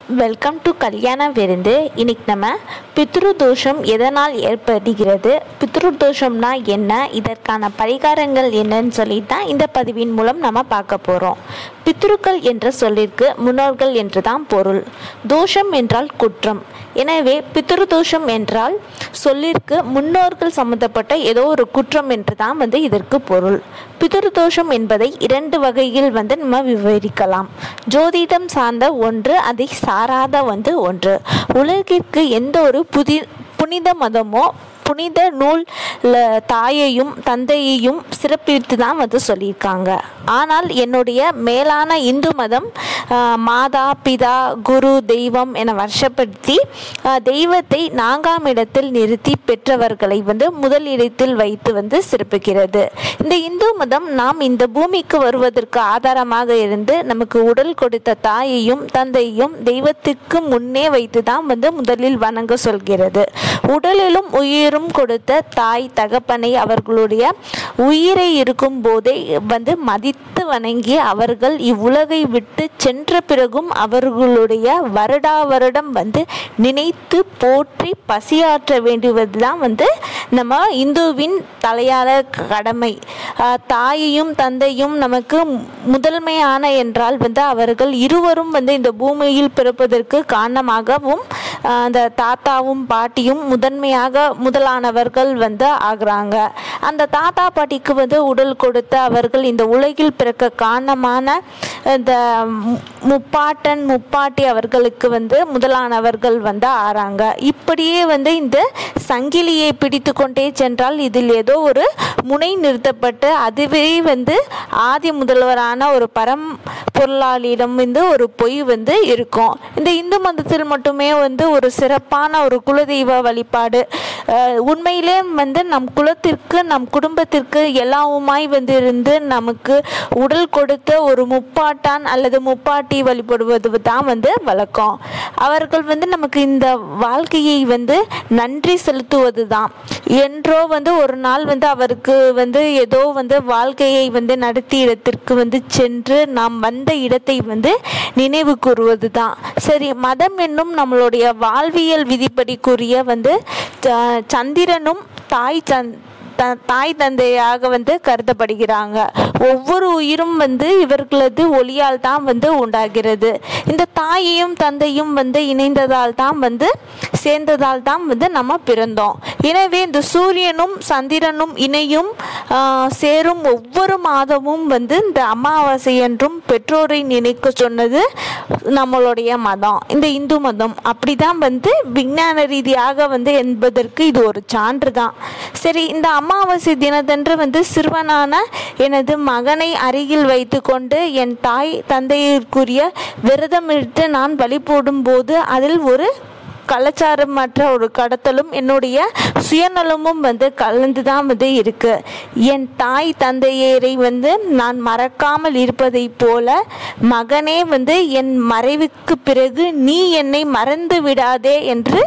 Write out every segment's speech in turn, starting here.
Welcome to கல்யாண விருந்து இன்னைக்கு நம்ம பித்ரு தோஷம் எதனால் ஏற்படுகிறது பித்ரு தோஷம்னா என்ன இதற்கான பரிகாரங்கள் என்னன்னு சொல்லி தான் இந்த பதிவின் மூலம் நம்ம பார்க்க போகிறோம் பித்ருக்கள் என்ற சொல்லிற்கு முன்னோர்கள் என்று தான் பொருள் தோஷம் என்றால் குற்றம் எனவே பித்ரு தோஷம் என்றால் சொல்லிற்கு முன்னோர்கள் சம்பந்தப்பட்ட ஏதோ ஒரு குற்றம் என்று தான் வந்து இதற்கு பொருள் பித்ரு தோஷம் என்பதை இரண்டு வகையில் வந்து நம்ம விவரிக்கலாம் ஜோதிடம் சார்ந்த ஒன்று அதை சாராத வந்து ஒன்று உலகிற்கு எந்த ஒரு புதி புனித மதமோ புனித நூல் ல- தாயையும் தந்தையையும் சிறப்பித்து தான் வந்து சொல்லியிருக்காங்க ஆனால் என்னுடைய மேலான இந்து மதம் ஆ, மாதா பிதா குரு தெய்வம் என வருஷப்படுத்தி ஆ, தெய்வத்தை நான்காம் இடத்தில் நிறுத்தி பெற்றவர்களை வந்து முதல் இடத்தில் வைத்து வந்து சிறப்பிக்கிறது இந்த இந்து மதம் நாம் இந்த பூமிக்கு வருவதற்கு ஆதாரமாக இருந்து நமக்கு உடல் கொடுத்த தாயையும் தந்தையும் தெய்வத்திற்கு முன்னே வைத்து தான் வந்து முதலில் வணங்க சொல்கிறது உடலிலும் உயிரும் கொடுத்த தாய் தகப்பனை அவர்களுடைய உயிரை இருக்கும் போதே வந்து மதித்து வணங்கி அவர்கள் இவ்வுலகை விட்டு சென்ற பிறகும் அவர்களுடைய வருடா வருடம் வந்து நினைத்து போற்றி பசியாற்ற வேண்டுவது தான் வந்து நம்ம இந்துவின் தலையாத கடமை ஆஹ் தாயையும் தந்தையும் நமக்கு முதன்மையான என்றால் வந்து அவர்கள் இருவரும் வந்து இந்த பூமியில் பிறப்பதற்கு காரணமாகவும் ஆஹ் அந்த தாத்தாவும் பாட்டியும் முதன்மையாக முதலானவர்கள் வந்து ஆகுறாங்க அந்த தாத்தா பாட்டிக்கு வந்து உடல் கொடுத்த அவர்கள் இந்த உலகில் பிறக்க காரணமான இந்த மு- முப்பாட்டன் முப்பாட்டி அவர்களுக்கு வந்து முதலானவர்கள் வந்து ஆறாங்க இப்படியே வந்து இந்த சங்கிலியை பிடித்து கொண்டே சென்றால் இதில் ஏதோ ஒரு முனை நிறுத்தப்பட்டு அதுவே வந்து ஆதி முதல்வரான ஒரு பரம் பொருளாளியிடம் வந்து ஒரு பொய் வந்து இருக்கும் இந்த இந்து மதத்தில் மட்டுமே வந்து ஒரு சிறப்பான ஒரு குலதெய்வ வழிபாடு அஹ், உண்மையிலே வந்து நம் குலத்திற்கு நம் குடும்பத்திற்கு எல்லாவுமாய் வந்து இருந்து நமக்கு உடல் கொடுத்த ஒரு முப்பாட்டான் அல்லது முப்பாட்டி வழிபடுவது தான் வந்து வழக்கம் அவர்கள் வந்து நமக்கு இந்த வாழ்க்கையை வந்து நன்றி செலுத்துவது தான் என்றோ வந்து ஒரு நாள் வந்து அவருக்கு வந்து ஏதோ வந்து வாழ்க்கையை வந்து நடத்திய இடத்திற்கு வந்து சென்று நாம் வந்த இடத்தை வந்து நினைவு கூறுவது தான் சரி மதம் என்னும் நம்மளுடைய வாழ்வியல் விதிப்படி கூறிய வந்து ச- சந்திரனும் தாய் சந் த தாய் தந்தையாக வந்து கருதப்படுகிறாங்க ஒவ்வொரு உயிரும் வந்து இவர்களது ஒளியால் தான் வந்து உண்டாகிறது இந்த தாயையும் தந்தையும் வந்து இணைந்ததால் தான் வந்து சேர்ந்ததால் தான் வந்து நம்ம பிறந்தோம் எனவே இந்த சூரியனும் சந்திரனும் இணையும் ஆ, சேரும் ஒவ்வொரு மாதமும் வந்து இந்த அமாவாசை என்றும் பெற்றோரை நினைக்க சொன்னது நம்மளுடைய மதம் இந்த இந்து மதம் அப்படிதான் வந்து விஞ்ஞான ரீதியாக வந்து என்பதற்கு இது ஒரு சான்று தான் சரி இந்த அமாவாசை தினத்தன்று வந்து சிறுவனான எனது மகனை அருகில் வைத்துக்கொண்டு என் தாய் தந்தையிற்குரிய விரதமிட்டு நான் வழிபடும் போது அதில் ஒரு கலாச்சாரமற்ற ஒரு கடத்தலும் என்னுடைய சுயநலமும் வந்து கலந்து தான் வந்து இருக்கு என் தாய் தந்தையரை வந்து நான் மறக்காமல் இருப்பதைப் போல மகனே வந்து என் மறைவுக்கு பிறகு நீ என்னை மறந்து விடாதே என்று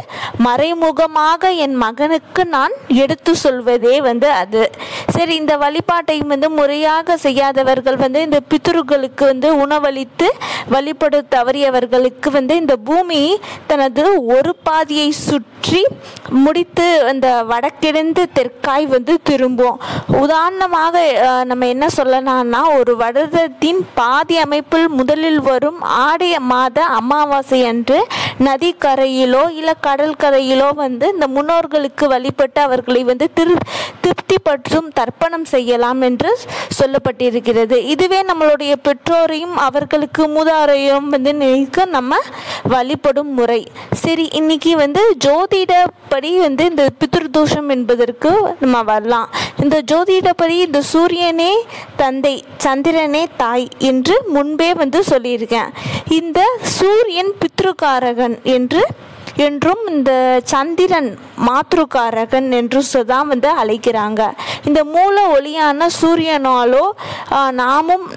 மறைமுகமாக என் மகனுக்கு நான் எடுத்து சொல்வதே வந்து அது சரி இந்த வழிபாட்டை வந்து முறையாக செய்யாதவர்கள் வந்து இந்த பித்ருக்களுக்கு வந்து உணவளித்து வழிபட தவறியவர்களுக்கு வந்து இந்த பூமி தனது ஒரு பாதியை சுற்றி முடித்து அந்த வடக்கிழந்து தெற்காய் வந்து திரும்பும் உதாரணமாக அஹ், நம்ம என்ன சொல்லலாம்னா ஒரு வருடத்தின் பாதி அமைப்பில் முதலில் வரும் ஆடைய மாத அமாவாசை அன்று நதிக்கரையிலோ இல்லை கடற்கரையிலோ வந்து இந்த முன்னோர்களுக்கு வழிபட்டு அவர்களை வந்து திரு திருப்தி பற்றும் தர்ப்பணம் செய்யலாம் என்று சொல்லப்பட்டிருக்கிறது இதுவே நம்மளுடைய பெற்றோரையும் அவர்களுக்கு மூதாரையும் வந்து நினைக்க நம்ம வழிபடும் முறை சரி இன்னைக்கு வந்து ஜோதிடப்படி வந்து இந்த பித்ருதோஷம் என்பதற்கு நம்ம வரலாம் இந்த ஜோதிடப்படி இந்த சூரியனே தந்தை சந்திரனே தாய் என்று முன்பே வந்து சொல்லியிருக்கேன் இந்த சூரியன் பித்ருகாரகன் என்று என்றும் இந்த சந்திரன் மாத்ருகாரகன் என்று தான் வந்து அழைக்கிறாங்க இந்த மூல ஒளியான சூரியனாலோ ஆ, நாமும்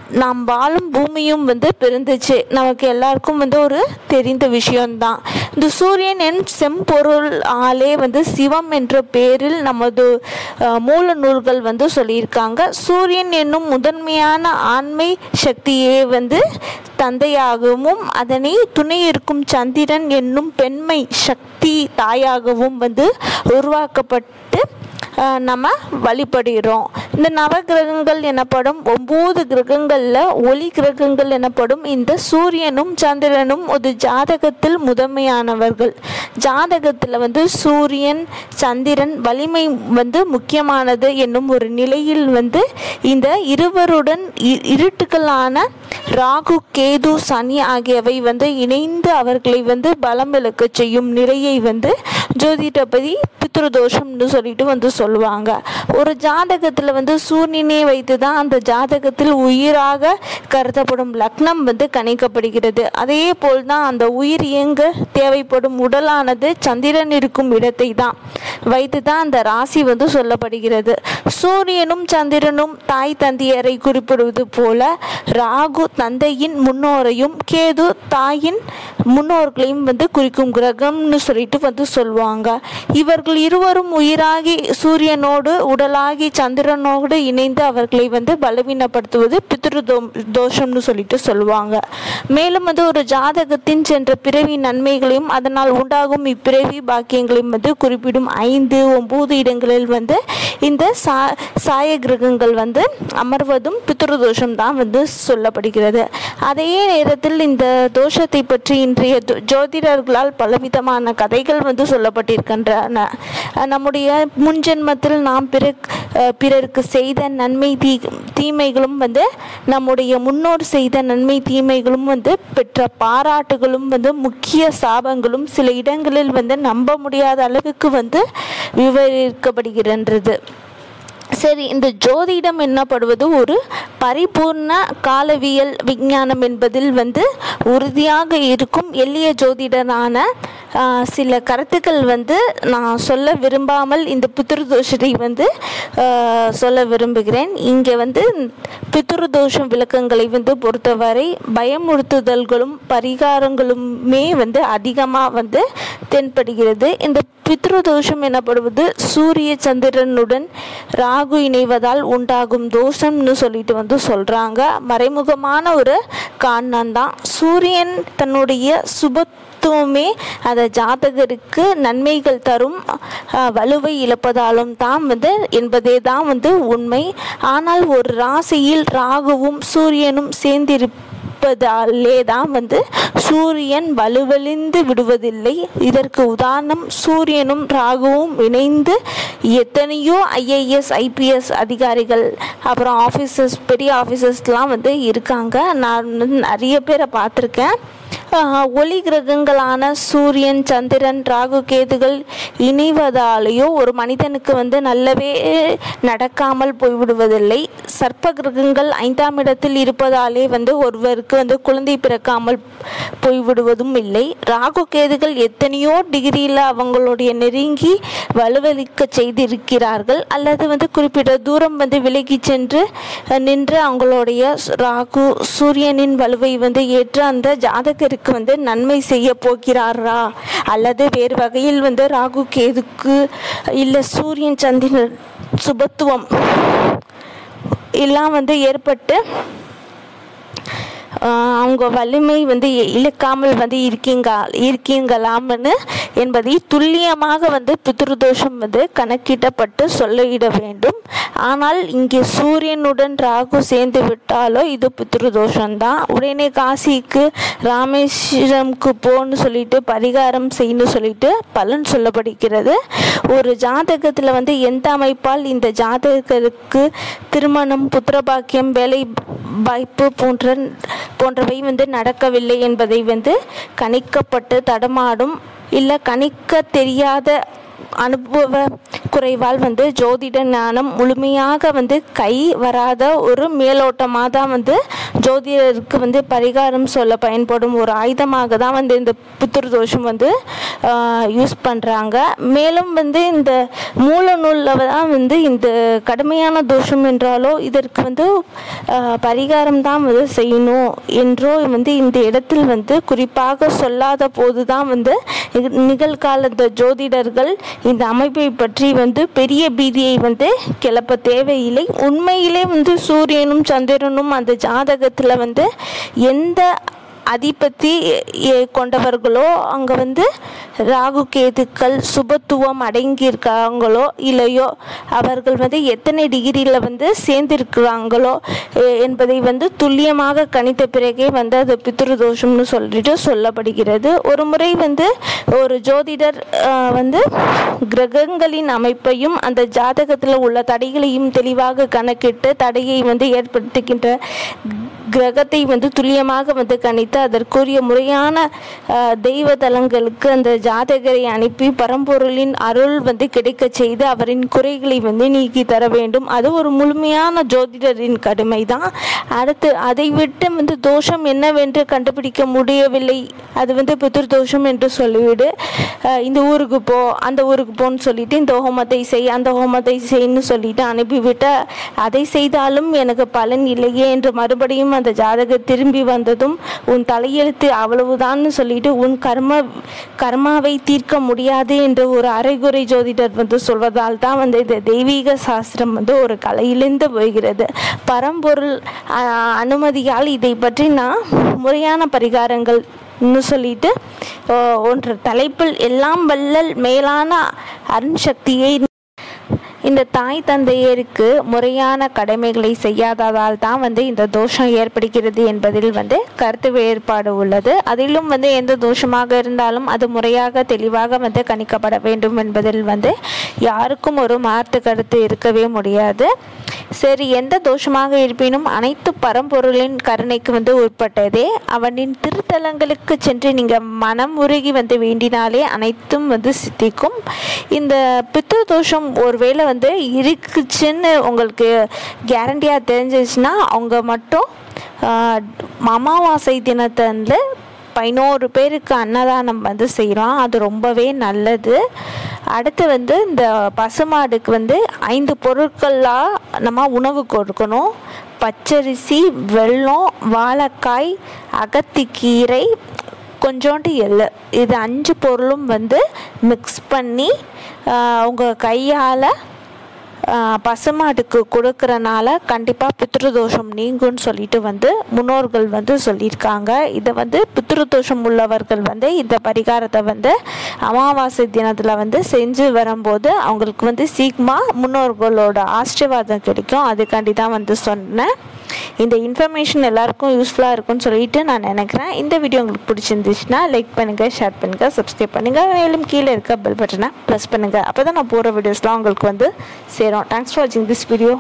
நாம் வாழும் பூமியும் வந்து பிறந்துச்சு நமக்கு எல்லாருக்கும் வந்து ஒரு தெரிந்த விஷயம்தான் இந்த சூரியன் என் செம்பொருள் ஆலே வந்து சிவம் என்ற பேரில் நமது அஹ், மூல நூல்கள் வந்து சொல்லியிருக்காங்க சூரியன் என்னும் முதன்மையான ஆண்மை சக்தியே வந்து தந்தையாகவும் அதனை துணை இருக்கும் சந்திரன் என்னும் பெண்மை சக்தி தாயாகவும் வந்து உருவாக்கப்பட்டு அஹ், நம்ம வழிபடுகிறோம் இந்த நவகிரகங்கள் எனப்படும் ஒம்பது கிரகங்களில் ஒளி கிரகங்கள் எனப்படும் இந்த சூரியனும் சந்திரனும் ஒரு ஜாதகத்தில் முதன்மையானவர்கள் ஜாதகத்தில் வந்து சூரியன் சந்திரன் வலிமை வந்து முக்கியமானது என்னும் ஒரு நிலையில் வந்து இந்த இருவருடன் இ- இருட்டுகளான ராகு கேது சனி ஆகியவை வந்து இணைந்து அவர்களை வந்து பலம் இழக்க செய்யும் நிலையை வந்து ஜோதிடப்படி பித்ருதோஷம்னு சொல்லிட்டு வந்து சொல்லுவாங்க ஒரு ஜாதகத்தில் வந்து சூரியனை வைத்து தான் அந்த ஜாதகத்தில் உயிராக கருதப்படும் லக்னம் வந்து கணிக்கப்படுகிறது அதே போல் தான் அந்த உயிர் இயங்க தேவைப்படும் உடலானது சந்திரன் இருக்கும் இடத்தை தான் வைத்து தான் அந்த ராசி வந்து சொல்லப்படுகிறது சூரியனும் சந்திரனும் தாய் தந்தையரை குறிப்பிடுவது போல ராகு தந்தையின் முன்னோரையும் கேது தாயின் முன்னோர்களையும் வந்து குறிக்கும் கிரகம்னு சொல்லிட்டு வந்து சொல்லுவாங்க இவர்கள் இருவரும் உயிராகி சூரியனோடு உடலாகி சந்திரனோடு இணைந்து அவர்களை வந்து பலவீனப்படுத்துவது பித்ரு தோ- தோஷம்னு சொல்லிட்டு சொல்லுவாங்க மேலும் வந்து ஒரு ஜாதகத்தின் சென்ற பிறவி நன்மைகளையும் அதனால் உண்டாகும் இப்பிறவி பாக்கியங்களையும் வந்து குறிப்பிடும் ஐந்து ஒம்பது இடங்களில் வந்து இந்த சா சாய கிரகங்கள் வந்து அமர்வதும் பித்ரு தோஷம் தான் வந்து சொல்லப்படுகிறது அதே நேரத்தில் இந்த தோஷத்தை பற்றி இன்றைய ஜோ- ஜோதிடர்களால் பலவிதமான கதைகள் வந்து சொல்லப்பட்டிருக்கின்றன அஹ் நம்முடைய முன்ஜென்மத்தில் நாம் பிற அஹ் பிறருக்கு செய்த நன்மை தீ தீமைகளும் வந்து நம்முடைய முன்னோர் செய்த நன்மை தீமைகளும் வந்து பெற்ற பாராட்டுகளும் வந்து முக்கிய சாபங்களும் சில இடங்களில் வந்து நம்ப முடியாத அளவுக்கு வந்து விவரிக்கப்படுகின்றது சரி இந்த ஜோதிடம் என்னப்படுவது ஒரு பரிபூர்ண காலவியல் விஞ்ஞானம் என்பதில் வந்து உறுதியாக இருக்கும் எளிய ஜோதிடனான ஆ, சில கருத்துக்கள் வந்து நான் சொல்ல விரும்பாமல் இந்த பித்ருதோஷத்தை வந்து ஆ, சொல்ல விரும்புகிறேன் இங்கே வந்து பித்ருதோஷம் விளக்கங்களை வந்து பொறுத்தவரை பயமுறுத்துதல்களும் பரிகாரங்களுமே வந்து அதிகமாக வந்து தென்படுகிறது இந்த பித்ருதோஷம் எனப்படுவது சூரிய சந்திரனுடன் ராகு இணைவதால் உண்டாகும் தோஷம்னு சொல்லிட்டு வந்து சொல்கிறாங்க மறைமுகமான ஒரு காரணம் தான் சூரியன் தன்னுடைய சுபத்துவமே அந்த ஜாதகருக்கு நன்மைகள் தரும் அஹ், வலுவை இழப்பதாலும் தான் வந்து என்பதே தான் வந்து உண்மை ஆனால் ஒரு ராசியில் ராகுவும் சூரியனும் சேர்ந்திருப்ப இருப்பதாலே தான் வந்து சூரியன் வலுவழிந்து விடுவதில்லை இதற்கு உதாரணம் சூரியனும் ராகுவும் இணைந்து எத்தனையோ ஐஏஎஸ் ஐபிஎஸ் அதிகாரிகள் அப்புறம் ஆஃபீஸர்ஸ் பெரிய ஆஃபீஸர்ஸ்லாம் வந்து இருக்காங்க நான் வந்து நிறைய பேரை பார்த்துருக்கேன் ஆஹ், ஒளி கிரகங்களான சூரியன் சந்திரன் ராகு கேதுகள் இணைவதாலேயோ ஒரு மனிதனுக்கு வந்து நல்லவே நடக்காமல் போய்விடுவதில்லை சர்ப்ப கிரகங்கள் ஐந்தாம் இடத்தில் இருப்பதாலே வந்து ஒருவருக்கு வந்து குழந்தை பிறக்காமல் போய்விடுவதும் இல்லை ராகு கேதுகள் எத்தனையோ டிகிரியில் அவங்களுடைய நெருங்கி வலுவலிக்க செய்திருக்கிறார்கள் அல்லது வந்து குறிப்பிட்ட தூரம் வந்து விலகி சென்று அஹ், நின்று அவங்களுடைய சு- ராகு சூரியனின் வலுவை வந்து ஏற்று அந்த ஜாதகருக்கு வந்து நன்மை செய்ய போகிறாரா அல்லது வேறு வகையில் வந்து ராகு கேதுக்கு இல்லை சூரியன் சந்திரன் சுபத்துவம் எல்லாம் வந்து ஏற்பட்டு ஆஹ் அவங்க வலிமை வந்து இ- இழக்காமல் வந்து இருக்கீங்க இருக்கீங்களாம்னு என்பதை துல்லியமாக வந்து பித்ருதோஷம் வந்து கணக்கிடப்பட்டு சொல்லிட வேண்டும் ஆனால் இங்கே சூரியனுடன் ராகு சேர்ந்து விட்டாலோ இது பித்ருதோஷம்தான் உடனே காசிக்கு ராமேஸ்வரம்க்கு போன்னு சொல்லிட்டு பரிகாரம் செய்யணும்னு சொல்லிட்டு பலன் சொல்லப்படுகிறது ஒரு ஜாதகத்தில் வந்து எந்த அமைப்பால் இந்த ஜாதகருக்கு திருமணம் புத்திரபாக்கியம் வேலை வாய்ப்பு போன்ற போன்றவை வந்து நடக்கவில்லை என்பதை வந்து கணிக்கப்பட்டு தடமாடும் இல்லை கணிக்க தெரியாத அனுபவ குறைவால் வந்து ஜோதிட ஞானம் முழுமையாக வந்து கை வராத ஒரு மேலோட்டமாக தான் வந்து ஜோதிடருக்கு வந்து பரிகாரம் சொல்ல பயன்படும் ஒரு ஆயுதமாக தான் வந்து இந்த புத்திர தோஷம் வந்து யூஸ் பண்ணுறாங்க மேலும் வந்து இந்த மூல நூலில் தான் வந்து இந்த கடுமையான தோஷம் என்றாலோ இதற்கு வந்து ஆஹ், பரிகாரம் தான் வந்து செய்யணும் என்றோ வந்து இந்த இடத்தில் வந்து குறிப்பாக சொல்லாத போது தான் வந்து நிக- நிகழ்கால இந்த ஜோதிடர்கள் இந்த அமைப்பை பற்றி வந்து பெரிய பீதியை வந்து கிளப்ப தேவையில்லை உண்மையிலே வந்து சூரியனும் சந்திரனும் அந்த ஜாதகத்தில் வந்து எந்த அதிபத்தி எ- கொண்டவர்களோ அங்கே வந்து ராகு கேதுக்கள் சுபத்துவம் அடங்கியிருக்காங்களோ இல்லையோ அவர்கள் வந்து எத்தனை டிகிரியில் வந்து சேர்ந்திருக்கிறாங்களோ எ- என்பதை வந்து துல்லியமாக கணித்த பிறகே வந்து அது பித்ரு தோஷம்னு சொல்லிட்டு சொல்லப்படுகிறது ஒரு முறை வந்து ஒரு ஜோதிடர் ஆஹ், வந்து கிரகங்களின் அமைப்பையும் அந்த ஜாதகத்தில் உள்ள தடைகளையும் தெளிவாக கணக்கிட்டு தடையை வந்து ஏற்படுத்துகின்ற கிரகத்தை வந்து துல்லியமாக வந்து கணித்து அதற்குரிய முறையான ஆஹ், தெய்வ தலங்களுக்கு அந்த ஜாதகரை அனுப்பி பரம்பொருளின் அருள் வந்து கிடைக்க செய்து அவரின் குறைகளை வந்து நீக்கி தர வேண்டும் அது ஒரு முழுமையான ஜோதிடரின் கடமை தான் அடுத்து அதை விட்டு வந்து தோஷம் என்னவென்று கண்டுபிடிக்க முடியவில்லை அது வந்து பித்ரு தோஷம் என்று சொல்லிவிடு ஆஹ், இந்த ஊருக்கு போ அந்த ஊருக்கு போன்னு சொல்லிட்டு இந்த ஹோமத்தை செய் அந்த ஹோமத்தை செய்ன்னு சொல்லிட்டு அனுப்பிவிட்டு அதை செய்தாலும் எனக்கு பலன் இல்லையே என்று மறுபடியும் அந்த ஜாதகம் திரும்பி வந்ததும் உன் தலையெழுத்து அவ்வளவுதான்னு சொல்லிட்டு உன் கர்ம கர்மாவை தீர்க்க முடியாது என்று ஒரு அரைகுறை ஜோதிடர் வந்து சொல்வதால் தான் வந்து இந்த தெய்வீக சாஸ்திரம் வந்து ஒரு கலையிலிருந்து போகிறது பரம்பொருள் ஆஹ், அனுமதியால் இதை பற்றி நான் முறையான பரிகாரங்கள் ன்னு சொல்லிட்டு ஆஹ், ஒன்று தலைப்பில் எல்லாம் வல்லல் மேலான அருண் சக்தியை இந்த தாய் தந்தையருக்கு முறையான கடமைகளை செய்யாததால் தான் வந்து இந்த தோஷம் ஏற்படுகிறது என்பதில் வந்து கருத்து வேறுபாடு உள்ளது அதிலும் வந்து எந்த தோஷமாக இருந்தாலும் அது முறையாக தெளிவாக வந்து கணிக்கப்பட வேண்டும் என்பதில் வந்து யாருக்கும் ஒரு மாற்று கருத்து இருக்கவே முடியாது சரி எந்த தோஷமாக இருப்பினும் அனைத்து பரம்பொருளின் கருணைக்கு வந்து உட்பட்டதே அவனின் திருத்தலங்களுக்கு சென்று நீங்கள் மனம் உருகி வந்து வேண்டினாலே அனைத்தும் வந்து சித்திக்கும் இந்த பித்ரு தோஷம் ஒருவேளை வந்து இருக்குச்சுன்னு உங்களுக்கு கேரண்டியாக தெரிஞ்சிச்சுன்னா அவங்க மட்டும் ஆஹ், அமாவாசை தினத்தன்று பதினோரு பேருக்கு அன்னதானம் வந்து செய்கிறோம் அது ரொம்பவே நல்லது அடுத்து வந்து இந்த பசுமாடுக்கு வந்து ஐந்து பொருட்களாக நம்ம உணவு கொடுக்கணும் பச்சரிசி வெல்லம் வாழைக்காய் அகத்திக்கீரை கொஞ்சோண்டு எள்ளு இது அஞ்சு பொருளும் வந்து மிக்ஸ் பண்ணி உங்கள் கையால் பசுமாட்டுக்கு கொடுக்கறனால கண்டிப்பாக பித்ருதோஷம் நீங்கும்னு சொல்லிட்டு வந்து முன்னோர்கள் வந்து சொல்லியிருக்காங்க இதை வந்து பித்ருதோஷம் உள்ளவர்கள் வந்து இந்த பரிகாரத்தை வந்து அமாவாசை தினத்தில் வந்து செஞ்சு வரும்போது அவங்களுக்கு வந்து சீக்கிரமாக முன்னோர்களோட ஆசீர்வாதம் கிடைக்கும் அதுக்காண்டி தான் வந்து சொன்னேன் இந்த இன்ஃபர்மேஷன் எல்லாருக்கும் யூஸ்ஃபுல்லாக இருக்கும்னு சொல்லிட்டு நான் நினைக்கிறேன் இந்த வீடியோ உங்களுக்கு பிடிச்சிருந்துச்சுன்னா லைக் பண்ணுங்கள் ஷேர் பண்ணுங்கள் சப்ஸ்கிரைப் பண்ணுங்கள் மேலும் கீழே இருக்க பெல் பட்டனை ப்ரெஸ் பண்ணுங்கள் அப்போ தான் நான் போகிற வீடியோஸ்லாம் உங்களுக்கு வந்து சேரும் தேங்க்ஸ் ஃபார் வாட்சிங் திஸ் வீடியோ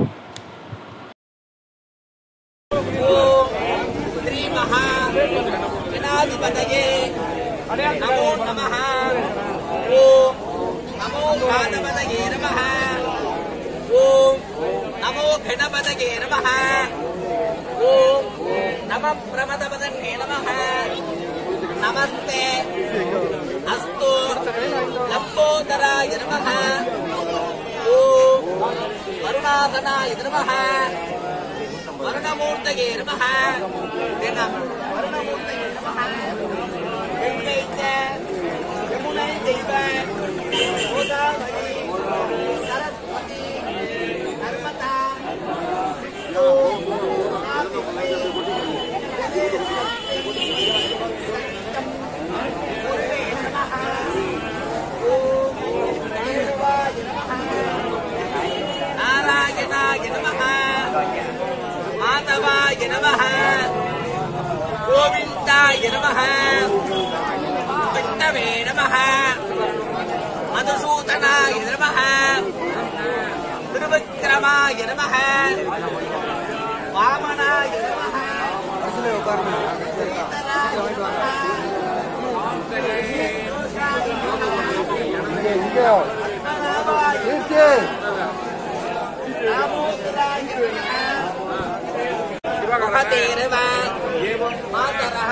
गणाधिपतये नमो नमः ॐ नमो गानपतये नमः ॐ नमो गणपतये नमः ॐ नमः प्रमदपतये नमः नमस्ते अस्तु लम्बोदराय नमः ॐ वरुणाधनाय नमः वरुणमूर्तये नमः वरुणमूर्तये नमः गङ्गै च यमुनै चैव गोदावरी सरस्वती नर्मदा सिन्धु कावेरी जलेस्वती सङ्गम पूर्वे नमः ॐ केशवाय नमः नारायणाय नमः माधवाय नमः गोविन्दाय नमः विष्णवे नमः मधुसूदनाय नमः त्रिविक्रमाय नमः वामनाय नमः श्रीधराय नमः पद्मनाभाय महतेरव मातरः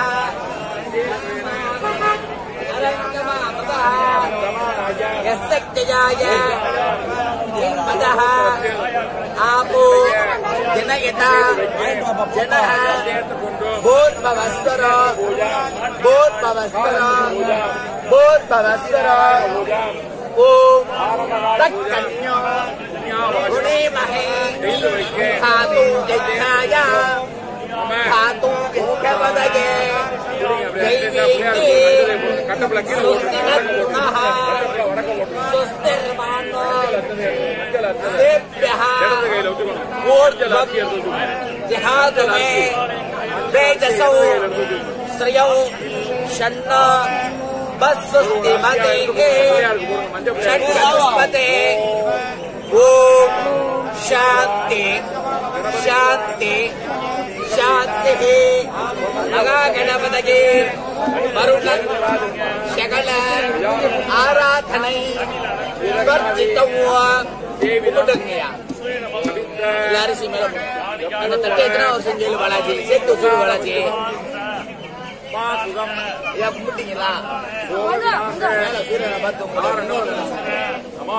अरङ्गमामतः यस्य जयाय निर्मदः आपो जनयता जनः भूर्भवस्वर भूर्भवस्वर भूर्भवस्वर ॐ तत्कन्या गुणेमहे खातु यज्ञाय खातु विष्णवदये दैवीके स्वस्तिनः स्वस्तिर्मानो तेभ्यः ऊर्ध्वम् जिहातु मे तेजसौ श्रियौ षण्ण बस्वस्तिमते षण्चतुष्पते ॐ शान्ति शान्ति शान्तिः மகாகணபதகே வருணன் சகல ஆராதனை வர்ஜித்தவா கும்பிட்டுங்கய்யா எல்லாரும் சி மேல போடுங்க. அந்த தட்டை எத்தனை ஒரு செஞ்சு வளாச்சி சேர்த்து வச்சு வளாச்சி ஐயா கும்பிட்டீங்களா மேல சூரியனை பார்த்து கும்பிடுங்க.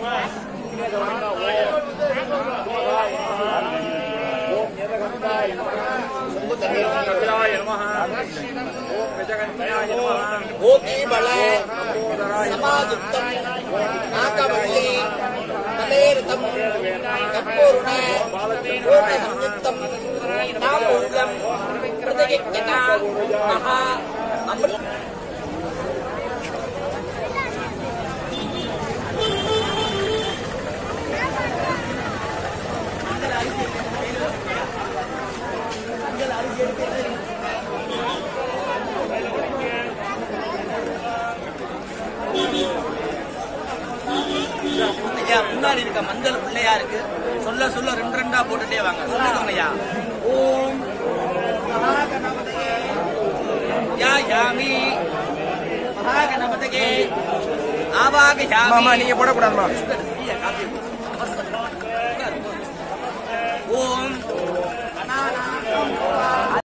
சொம்பு தண்ணி ஓகே பல சமாதுத்தம் நாகவள்ளி தலேரிதம் கப்பூர்ண பூர்ண சம்யுக்தம் தாம்பூலம் பிரதிகிஜ்ஞதா மகா அமிர்த ஐயா முன்னாடி இருக்க மஞ்சள் பிள்ளையா இருக்கு சொல்ல சொல்ல ரெண்டு ரெண்டா போட்டுட்டே வாங்க சொல்லுங்க ஐயா ஓம் மகாகணபதியே யா யாமி மகாகணபதியே ஆவாக யாமி மாமா நீங்க போடக்கூடாதுமா ஓம்